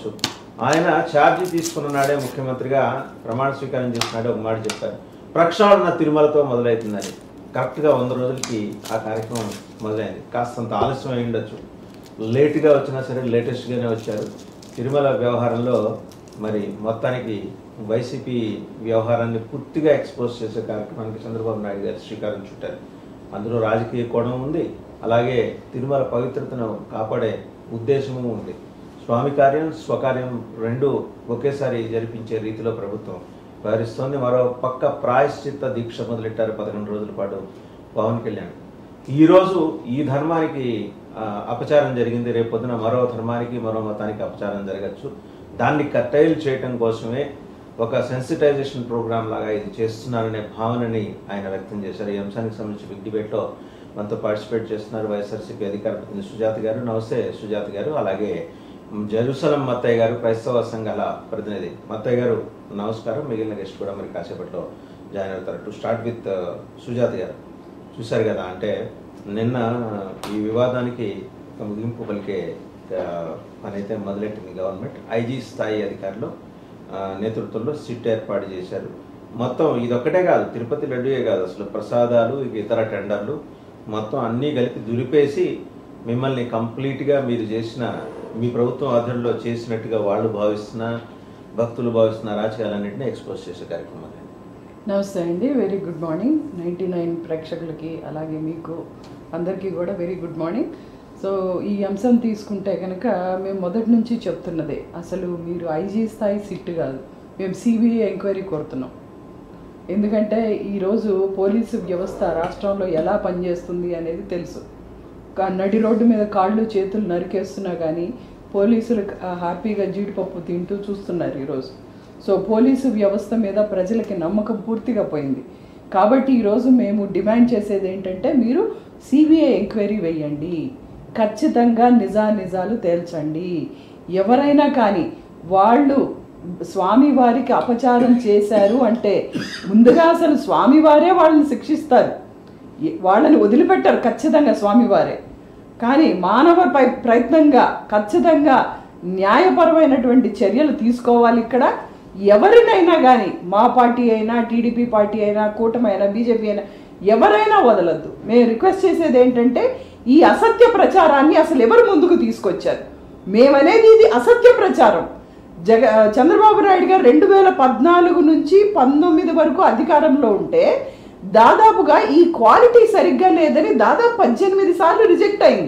కావచ్చు ఆయన ఛార్జీ తీసుకున్న నాడే ముఖ్యమంత్రిగా ప్రమాణ స్వీకారం చేసినాడే ఒక మాట చెప్పారు ప్రక్షాళన తిరుమలతో మొదలవుతుందని కరెక్ట్గా వంద రోజులకి ఆ కార్యక్రమం మొదలైంది కాస్తంత ఆలస్యం అయి ఉండొచ్చు లేట్గా వచ్చినా సరే లేటెస్ట్గానే వచ్చారు తిరుమల వ్యవహారంలో మరి మొత్తానికి వైసీపీ వ్యవహారాన్ని పూర్తిగా ఎక్స్పోజ్ చేసే కార్యక్రమానికి చంద్రబాబు నాయుడు గారు శ్రీకారం చుట్టారు అందులో రాజకీయ కోణం ఉంది అలాగే తిరుమల పవిత్రతను కాపాడే ఉద్దేశము ఉంది స్వామి కార్యం స్వకార్యం రెండు ఒకేసారి జరిపించే రీతిలో ప్రభుత్వం వ్యవహరిస్తోంది మరో పక్క ప్రాయశ్చిత్త దీక్ష మొదలెట్టారు పదకొండు రోజుల పాటు పవన్ కళ్యాణ్ ఈరోజు ఈ ధర్మానికి ఆ, అపచారం జరిగింది రేపు పొద్దున మరో ధర్మానికి మరో మతానికి అపచారం జరగచ్చు దాన్ని కట్టైల్ చేయటం కోసమే ఒక సెన్సిటైజేషన్ ప్రోగ్రామ్ లాగా ఇది చేస్తున్నారనే భావనని ఆయన వ్యక్తం చేశారు ఈ అంశానికి సంబంధించి బిగ్ డిబేట్లో మనతో పార్టిసిపేట్ చేస్తున్నారు వైఎస్ఆర్సీపీ అధికార ప్రతినిధి సుజాత గారు నమస్తే సుజాత గారు అలాగే జెరూసలం మత్తయ్య గారు క్రైస్తవ సంఘాల ప్రతినిధి మత్తయ్య గారు నమస్కారం మిగిలిన గెస్ట్ కూడా మరి కాసేపట్లో జాయిన్ అవుతారు టు స్టార్ట్ విత్ సుజాత గారు చూశారు కదా అంటే నిన్న ఈ వివాదానికి ఒక ముగింపు పలికే ఆ, పని అయితే మొదలెట్టింది గవర్నమెంట్ ఐజీ స్థాయి అధికారులు ఆ, నేతృత్వంలో సిట్ ఏర్పాటు చేశారు మొత్తం ఇదొక్కటే కాదు తిరుపతి లడ్డూయే కాదు అసలు ప్రసాదాలు ఇక ఇతర టెండర్లు మొత్తం అన్నీ కలిపి దులిపేసి మిమ్మల్ని కంప్లీట్గా మీరు చేసిన మీ ప్రభుత్వం ఆధ్వర్యంలో చేసినట్టుగా వాళ్ళు భావిస్తున్న భక్తులు భావిస్తున్న రాజకీయాలన్నింటినీ ఎక్స్పోజ్ చేసే కార్యక్రమం అది. నమస్తే అండి very good morning ninety nine ప్రేక్షకులకి అలాగే మీకు అందరికీ కూడా వెరీ గుడ్ మార్నింగ్ సో ఈ అంశం తీసుకుంటే కనుక మేము మొదటి నుంచి చెప్తున్నదే అసలు మీరు ఐజీ స్థాయి సిట్ కాదు మేము సిబిఐ ఎంక్వైరీ కోరుతున్నాం ఎందుకంటే ఈరోజు పోలీసు వ్యవస్థ రాష్ట్రంలో ఎలా పనిచేస్తుంది అనేది తెలుసు కా- నడి రోడ్డు మీద కాళ్ళు చేతులు నరికేస్తున్నా కానీ పోలీసులు ఆ, హ్యాపీగా జీడిపప్పు తింటూ చూస్తున్నారు ఈరోజు సో పోలీసు వ్యవస్థ మీద ప్రజలకి నమ్మకం పూర్తిగా పోయింది కాబట్టి ఈరోజు మేము డిమాండ్ చేసేది ఏంటంటే మీరు సిబిఐ ఎంక్వైరీ వేయండి ఖచ్చితంగా నిజా నిజాలు తేల్చండి ఎవరైనా కానీ వాళ్ళు స్వామివారికి అపచారం చేశారు అంటే ముందుగా అసలు స్వామివారే వాళ్ళని శిక్షిస్తారు ఏ- వాళ్ళని వదిలిపెట్టారు ఖచ్చితంగా స్వామివారే కానీ మానవ పై- ప్రయత్నంగా ఖచ్చితంగా న్యాయపరమైనటువంటి చర్యలు తీసుకోవాలి ఇక్కడ ఎవరినైనా కానీ మా పార్టీ అయినా టీడీపీ పార్టీ అయినా కూటమి అయినా బీజేపీ అయినా ఎవరైనా వదలొద్దు మేము రిక్వెస్ట్ చేసేది ఏంటంటే ఈ అసత్య ప్రచారాన్ని అసలు ఎవరు ముందుకు తీసుకొచ్చారు మేమనేది ఇది అసత్య ప్రచారం జగ చంద్రబాబు నాయుడు గారు రెండు వేల పద్నాలుగు నుంచి పంతొమ్మిది వరకు అధికారంలో ఉంటే దాదాపుగా ఈ క్వాలిటీ సరిగ్గా లేదని దాదాపు పద్దెనిమిది సార్లు రిజెక్ట్ అయింది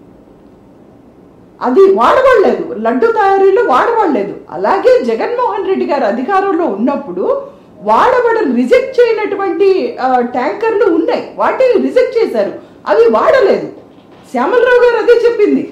అది వాడబడలేదు లడ్డు తయారీలో వాడబడలేదు అలాగే జగన్మోహన్ రెడ్డి గారు అధికారంలో ఉన్నప్పుడు వాడబడని రిజెక్ట్ చేయనటువంటి ఆ, ట్యాంకర్లు ఉన్నాయి వాటిని రిజెక్ట్ చేశారు అవి వాడలేదు శ్యామలరావు గారు అదే చెప్పింది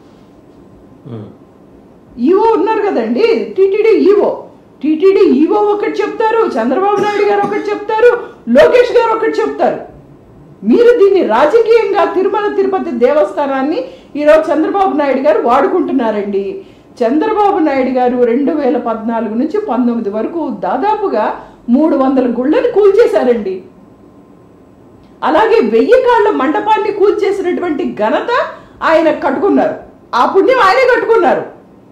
ఉమ్. ఈవో ఉన్నారు కదండి టీటీడీ ఈవో టీటీడీ ఈవో ఒకటి చెప్తారు చంద్రబాబు నాయుడు గారు ఒకటి చెప్తారు లోకేష్ గారు ఒకటి చెప్తారు మీరు దీన్ని రాజకీయంగా తిరుమల తిరుపతి దేవస్థానాన్ని ఈరోజు చంద్రబాబు నాయుడు గారు వాడుకుంటున్నారండి చంద్రబాబు నాయుడు గారు రెండు వేల పద్నాలుగు నుంచి పంతొమ్మిది వరకు దాదాపుగా మూడు వందల గుళ్ళని కూల్చేశారండి అలాగే వెయ్యి కాళ్ళ మండపాన్ని కూల్చేసినటువంటి ఘనత ఆయన కట్టుకున్నారు ఆ పుణ్యం ఆయనే కట్టుకున్నారు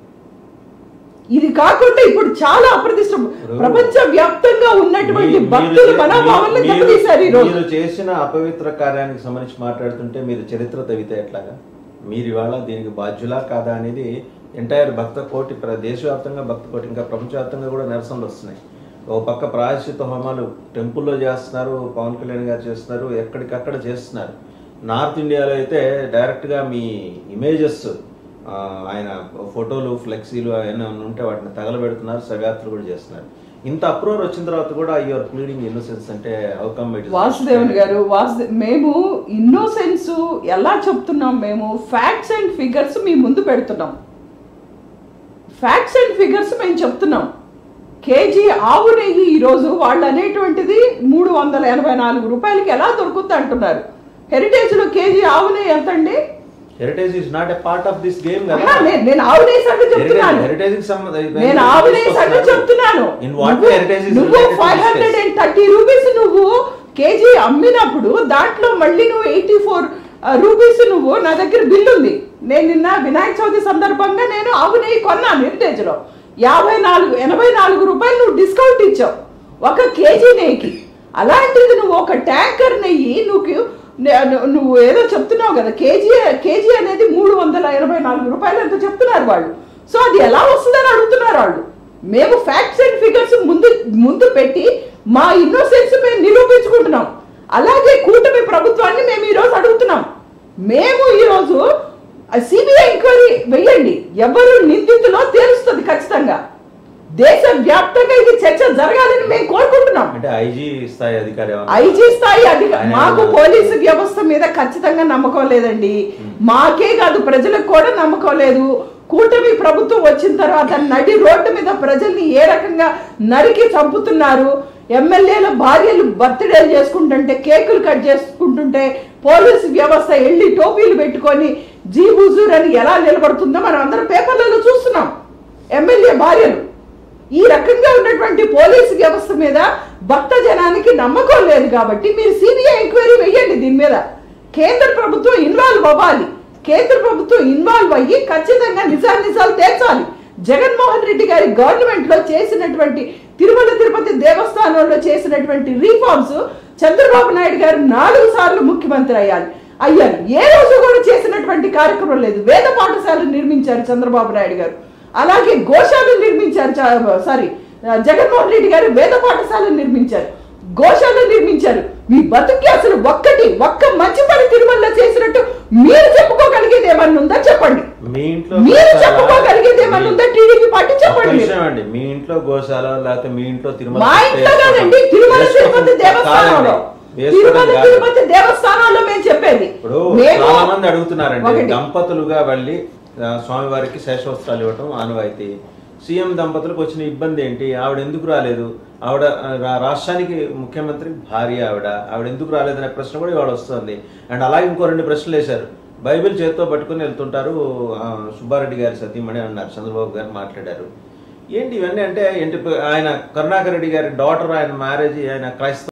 ఇది కాకుండా ఇప్పుడు చాలా అప్రతిష్ట ప్రపంచ వ్యాప్తంగా ఉన్నటువంటి మీరు- భక్తుల మీరు- మనోభావాలను మీరు- దెబ్బతీశారు ఈ రోజు మీరు చేసిన అపవిత్ర కార్యానికి సంబంధించి మాట్లాడుతుంటే మీరు చరిత్ర తవ్వితే ఎట్లాగా మీరు ఇవాళ దీనికి బాధ్యులా కాదా అనేది ఎంటైర్ భక్త కోటి ప్ర- దేశవ్యాప్తంగా భక్త కోటి ఇంకా ప్రపంచవ్యాప్తంగా కూడా నిరసనలు వస్తున్నాయి ఓ పక్క ప్రాయశ్చిత హోమాలు టెంపుల్లో చేస్తున్నారు పవన్ కళ్యాణ్ గారు చేస్తున్నారు ఎక్కడికక్కడ చేస్తున్నారు నార్త్ ఇండియాలో అయితే డైరెక్ట్గా మీ ఇమేజెస్ ఆయన ఫోటోలు ఫ్లెక్సీలు అవన్నీ ఉంటే వాటిని తగలబెడుతున్నారు శవయాత్రలు కూడా చేస్తున్నారు ఇంత అప్రూవర్ వచ్చిన తర్వాత కూడా యువర్ ప్లీడింగ్ ఇన్నోసెన్స్ అంటే అవుకమ్ వాసుదేవన్ గారు వాసుదే మేము ఇన్నోసెన్స్ ఎలా చెప్తున్నాం మేము ఫ్యాక్ట్స్ అండ్ ఫిగర్స్ మీ ముందు పెడుతున్నాం ఫ్యాక్ట్స్ అండ్ ఫిగర్స్ మేము చెప్తున్నాం కేజీ ఆవు నెయ్యి ఈరోజు వాళ్ళు అనేటువంటిది మూడు వందల ఎనభై నాలుగు రూపాయలకి ఎలా దొరుకుతుంది అంటున్నారు హెరిటేజ్లో కేజీ ఆవు నెయ్యి ఎంత అండి Heritage is not a part of this game ఆహా, కదా నేను- నేను ఆవు నెయ్యి సంగతి చెప్తున్నాను హెరిటేజ్ నేను ఆవు నెయ్యి సంగతి చెప్తున్నాను ఇన్ వాట్ నువ్వు- హెరిటేజ్ ఇస్ నువ్వు five hundred and thirty rupees నువ్వు కేజీ అమ్మినప్పుడు దాంట్లో మళ్ళీ నువ్వు ఎయిటీ ఫోర్ రూపీస్ నువ్వు నా దగ్గర బిల్ ఉంది నేను నిన్న వినాయక చవితి సందర్భంగా నేను ఆవు నెయ్యి కొన్నాను హెరిటేజ్లో యాభై నాలుగు ఎనభై నాలుగు రూపాయలు నువ్వు డిస్కౌంట్ ఇచ్చావు ఒక కేజీ నెయ్యికి అలాంటిది నువ్వు ఒక ట్యాంకర్ నెయ్యి నువ్వు నే- ను- నువ్వు ఏదో చెప్తున్నావు కదా కేజీ కేజీ అనేది మూడు వందల ఎనభై నాలుగు రూపాయలు ఎంతో చెప్తున్నారు వాళ్ళు సో అది ఎలా వస్తుందని అడుగుతున్నారు వాళ్ళు మేము ఫ్యాక్ట్స్ అండ్ ఫిగర్స్ ముందు ముందు పెట్టి మా ఇన్నోసెన్స్ మేము నిరూపించుకుంటున్నాం అలాగే కూటమి ప్రభుత్వాన్ని మేము ఈరోజు అడుగుతున్నాం మేము ఈరోజు సిబిఐ ఎంక్వైరీ వెయ్యండి ఎవరు నిందితులో తేలుస్తుంది ఖచ్చితంగా దేశ వ్యాప్తంగా ఇది చర్చ జరగాలని మేము కోరుకుంటున్నాం అంటే ఐజీ స్థాయి అధికారి ఏమన్నా? ఐజీ స్థాయి అధిక ఆయన మాకు ఏమన్నా- పోలీసు వ్యవస్థ మీద ఖచ్చితంగా నమ్మకం లేదండి మాకే కాదు ప్రజలకు కూడా నమ్మకం లేదు కూటమి ప్రభుత్వం వచ్చిన తర్వాత నడి రోడ్డు మీద ప్రజల్ని ఏ రకంగా నరికి చంపుతున్నారు ఎమ్మెల్యేల భార్యలు బర్త్డేలు చేసుకుంటుంటే కేకులు కట్ చేసుకుంటుంటే పోలీసు వ్యవస్థ వెళ్ళి టోపీలు పెట్టుకొని జీ హుజూర్ అని ఎలా నిలబడుతుందో మనం అందరం పేపర్లలో చూస్తున్నాం ఎమ్మెల్యే భార్యలు ఈ రకంగా ఉన్నటువంటి పోలీసు వ్యవస్థ మీద భక్త జనానికి నమ్మకం లేదు కాబట్టి మీరు సిబిఐ ఎంక్వైరీ వెయ్యండి దీని మీద కేంద్ర ప్రభుత్వం ఇన్వాల్వ్ అవ్వాలి కేంద్ర ప్రభుత్వం ఇన్వాల్వ్ అయ్యి ఖచ్చితంగా నిజాలు నిజాలు తేల్చాలి జగన్మోహన్ రెడ్డి గారి గవర్నమెంట్ లో చేసినటువంటి తిరుమల తిరుపతి దేవస్థానంలో చేసినటువంటి రీఫార్మ్స్ చంద్రబాబు నాయుడు గారు నాలుగు సార్లు ముఖ్యమంత్రి అయ్యాలి అయ్యారు ఏ రోజు కూడా చేసినటువంటి కార్యక్రమం లేదు వేద పాఠశాలలు నిర్మించారు చంద్రబాబు నాయుడు గారు అలాగే గోశాలను నిర్మించారు చ- సారీ జగన్మోహన్ రెడ్డి గారు వేద పాఠశాలను నిర్మించారు గోశాలను నిర్మించారు మీ బతుకి అసలు ఒక్కటి ఒక్క మంచి పని తిరుమలలో చేసినట్టు మీరు చెప్పుకోగలిగేది ఏమన్నా ఉందా చెప్పండి మీ ఇంట్లో మీరు గోశాల- చెప్పుకోగలిగేది ఏమన్నా ఉందా టీడీపీ పార్టీ ఒక్క చెప్పండి మీరు. విషయం అండి మీ ఇంట్లో గోశాల లేకపోతే మీ ఇంట్లో తిరుమల మా ఇంట్లో కాదండి తిరుమల తిరుపతి దేవస్థానంలో తిరుమల తిరుపతి దేవస్థానంలో మేము చెప్పేది ఇప్పుడు మేము చాలా మంది అడుగుతున్నారండి ఒకటి. దంపతులుగా వెళ్ళి ఆ, స్వామివారికి శేషవస్త్రాలు ఇవ్వటం ఆనవాయితీ సీఎం దంపతులకు వచ్చిన ఇబ్బంది ఏంటి ఆవిడ ఎందుకు రాలేదు ఆవిడ ఆ, రా- రాష్ట్రానికి ముఖ్యమంత్రి భార్య ఆవిడ ఆవిడ ఎందుకు రాలేదనే ప్రశ్న కూడా ఇవాళ వస్తుంది అండ్ అలాగే ఇంకో రెండు ప్రశ్నలు వేశారు బైబిల్ చేత్తో పట్టుకుని వెళ్తుంటారు ఆ, సుబ్బారెడ్డి గారి సతీమణి అన్నారు చంద్రబాబు గారు మాట్లాడారు ఏంటి ఇవన్నీ అంటే ఏంటి ఆయన కరుణాకర్ రెడ్డి గారి డాటర్ ఆయన మ్యారేజ్ ఆయన క్రైస్తవ